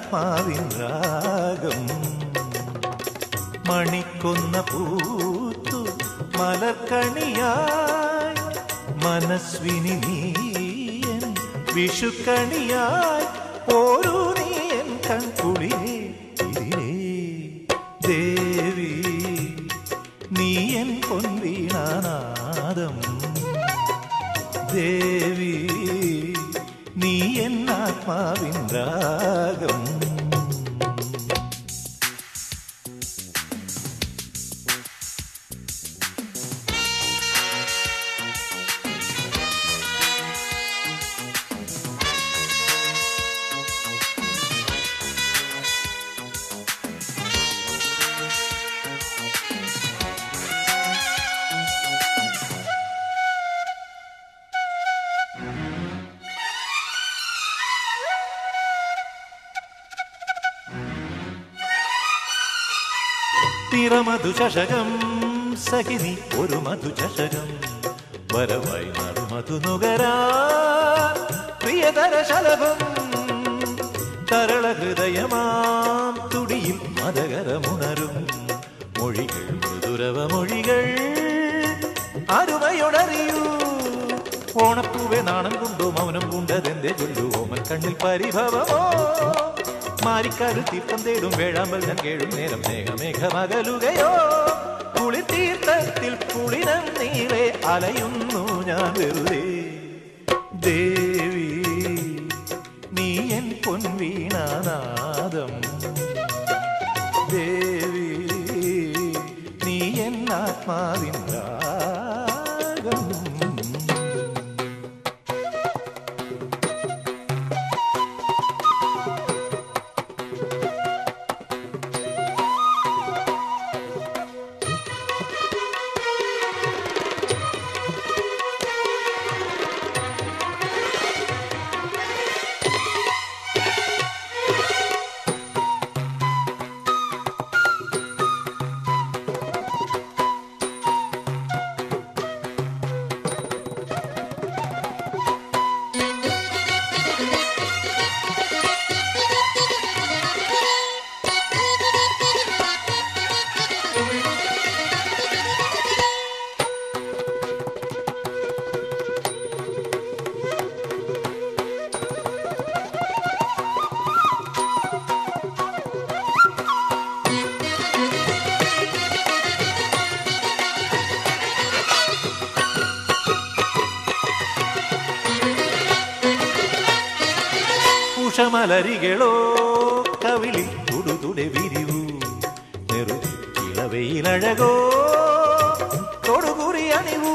ആത്മാവിൻ രാഗം മണിക്കൊന്ന പൂത്തു മലർക്കണിയായി മനസ്വിനി നീയൻ വിഷുക്കണിയായി ഓരോ നീയൻ കൺകുളിരേ ഇതിലേ ദേവി നീയൻ പൊൻവീണാനാദം ദേവി നീ എൻ ആത്മാവിൻ രാഗം തിറമധുചഷകം സഖിനി ഒരു മധുചഷകം വരവായി നറുമധു നുകരാ പ്രിയതര ശലഭം തരള ഹൃദയമാം തുടിയിൽ മതകരമുണരും മൊഴികൾ മൃദുരവ മൊഴികൾ അരുമയുടറിയൂ ഓണപ്പൂവെ നാണം കൊണ്ടോ മൗനം കൊണ്ടതെന്റെ ചൊല്ലു ഓമൻ കണ്ണിൽ പരിഭവമോ മാരിക്കാട് തീർത്ഥം തേടും വേഴാമ്പൽ ഞാൻ കേഴും നേരം മേഘമേഘമകലുകയോ കുളി തീർത്ഥത്തിൽ കുളിരം നീളെ അലയുന്നു ഞാൻ വെറുതെ ദേവി നീ എൻ പൊൻവീണാനാദം ദേവി നീ എൻ ആത്മാവിൻ രാഗം ഉഷമലരികളോ കവിളി തുടുതുടെ വിരിവൂ നെറുതി ഇളവയിലഴകോ തൊടുകുറി അണിവൂ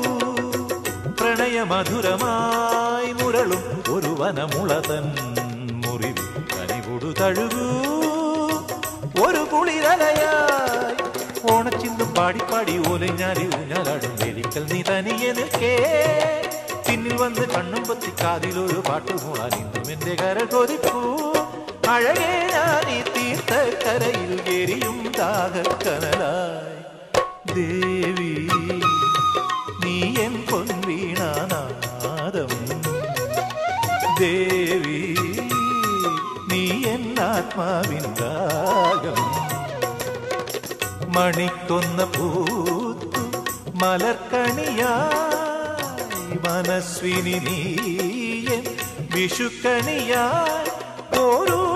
പ്രണയമധുരമായി മുരളും ഒരു വനമുളതൻ മുറിവ് കനിവുടു തഴുകൂ ഒരു കുളിരലയായി ഓണച്ചിന്തും പാടിപ്പാടി ഓലഞ്ഞാലി ഊഞ്ഞാലാടും വേലിക്കൽ നീ തനിയെ നിൽക്കേ പിന്നിൽ വന്ന് കണ്ണും പൊത്തി കാതിലൊരു പാട്ട് മൂളാൻ ഇന്നും എന്റെ കര കൊതിപ്പൂ അഴകേ ഞാൻ ഈ തീർത്ഥക്കരയിൽ എരിയും ദാഹക്കനലായി ദേവി നീ എൻ പൊൻവീണാനാദം ദേവി നീ എൻ ആത്മാവിൻ രാഗം മണിക്കൊന്ന പൂത്തു മലർക്കണിയായി മനസ്വിനി നീയൻ വിഷുക്കണിയായി ഓരോ